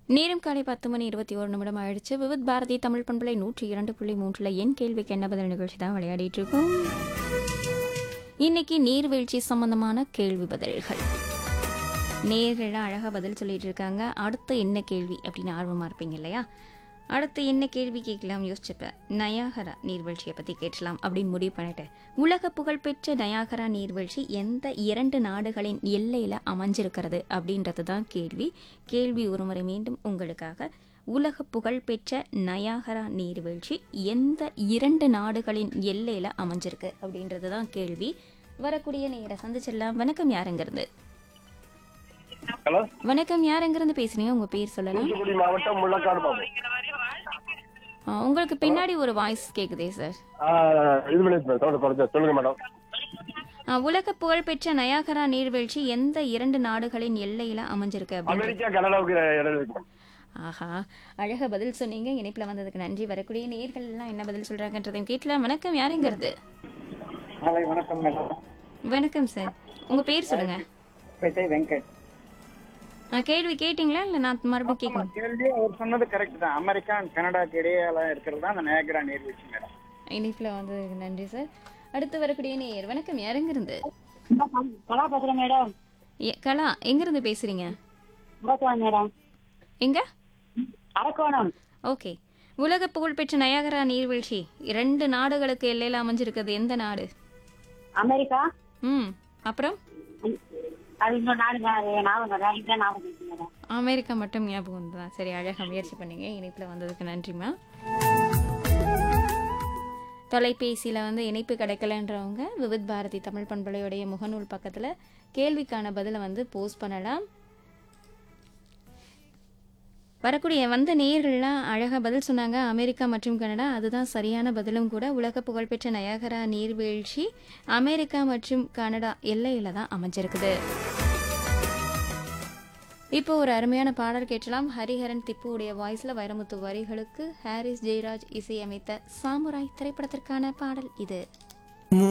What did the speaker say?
நேரம் காலை பத்து மணி இருபத்தி ஒரு நிமிடம் ஆயிடுச்சு விவித் பாரதி தமிழ் பண்பலை நூற்றி இரண்டு புள்ளி மூன்றுல என் கேள்விக்கு என்ன பதில் நிகழ்ச்சி தான் விளையாடிட்டு இருக்கோம் இன்னைக்கு நீர்வீழ்ச்சி சம்பந்தமான கேள்வி பதில்கள் நேரில் அழகாக பதில் சொல்லிட்டு இருக்காங்க அடுத்து என்ன கேள்வி அப்படின்னு ஆர்வமாக இருப்பீங்க இல்லையா அடுத்து என்ன கேள்வி கேட்கலாம் யோசிச்சுப்பேன் நயாகரா நீர்வீழ்ச்சியை பற்றி கேட்கலாம் அப்படின்னு முடிவு பண்ணிட்டேன் உலக புகழ்பெற்ற நயாகரா நீர்வீழ்ச்சி எந்த இரண்டு நாடுகளின் எல்லையில் அமைஞ்சிருக்கிறது அப்படின்றது தான் கேள்வி கேள்வி ஒருமுறை மீண்டும் உங்களுக்காக உலக புகழ்பெற்ற நயாகரா நீர்வீழ்ச்சி எந்த இரண்டு நாடுகளின் எல்லையில் அமைஞ்சிருக்கு அப்படின்றது தான் கேள்வி வரக்கூடிய நேரை சந்திச்சிடலாம் வணக்கம் யாருங்கிறது ஹலோ வணக்கம் யார் எங்கிருந்து பேசுறீங்க உங்க பேர் சொல்லலாம் தூத்துக்குடி மாவட்டம் முள்ளக்காடு பாபு ஆ, உங்களுக்கு பின்னாடி ஒரு வாய்ஸ் கேக்குதே சார் ஆ, இது பண்ணி சவுண்ட் குறைச்ச சொல்லுங்க மேடம் ஆ, உலக புகழ்பெற்ற நயாகரா நீர்வீழ்ச்சி எந்த இரண்டு நாடுகளின் எல்லையில அமைஞ்சிருக்கு அப்படின்னு அமெரிக்கா கனடாவுக்கு இடம் இருக்கு மேடம். ஆஹா அழகா பதில் சொன்னீங்க இணைப்புல வந்ததுக்கு நன்றி வரக்கூடிய நேர்கள் எல்லாம் என்ன பதில் சொல்றாங்கன்றதையும் கேட்கலாம் வணக்கம் யாருங்கிறது ஹலோ வணக்கம் மேடம் வணக்கம் சார் உங்க பேர் சொல்லுங்க விஜய் வெங்கட் ஆ, கேள்வி கேட்டீங்களா இல்ல நான் மறுபடியும் கேட்கணும் கேள்வி அவர் சொன்னது கரெக்ட் தான் அமெரிக்கா and கனடாக்கு இடையில இருக்கிறது தான் அந்த நேகரா நீர்வீழ்ச்சி மேடம் இணைப்புல வந்ததுக்கு நன்றி சார் அடுத்து வரக்கூடிய நேர் வணக்கம் யாருங்கிருந்து கலா பேசுறேன் மேடம் எ- கலா எங்கிருந்து பேசுறீங்க அரக்கோணம் மேடம் எங்க அரக்கோணம் ஓகே உலக புகழ்பெற்ற நயாகரா நீர்வீழ்ச்சி இரண்டு நாடுகளுக்கு எல்லையில் அமைஞ்சிருக்கிறது எந்த நாடு அமெரிக்கா ம் அப்புறம் அது இன்னொரு நாடு ஞா- ஞாபகம் வரல. இதுதான் ஞாபகம் இருக்கு மேடம் அமெரிக்கா மட்டும் ஞாபகம் தான் சரி அழகாக முயற்சி பண்ணீங்க இணைப்பில் வந்ததுக்கு நன்றிம்மா தொலைபேசியில் வந்து இணைப்பு கிடைக்கலன்றவங்க விவித் பாரதி தமிழ் பண்பலையுடைய முகநூல் பக்கத்தில் கேள்விக்கான பதிலை வந்து போஸ்ட் பண்ணலாம் வரக்கூடிய வந்த நேயர்கள்லாம் அழகாக பதில் சொன்னாங்க அமெரிக்கா மற்றும் கனடா அதுதான் சரியான பதிலும் கூட உலக புகழ்பெற்ற நயாகரா நீர்வீழ்ச்சி அமெரிக்கா மற்றும் கனடா எல்லையில் தான் அமைஞ்சிருக்குது இப்போ ஒரு அருமையான பாடல் கேட்கலாம் ஹரிஹரன் திப்புவுடைய வாய்ஸில் வைரமுத்து வரிகளுக்கு ஹாரிஸ் ஜெயராஜ் இசையமைத்த சாமுராய் திரைப்படத்திற்கான பாடல் இது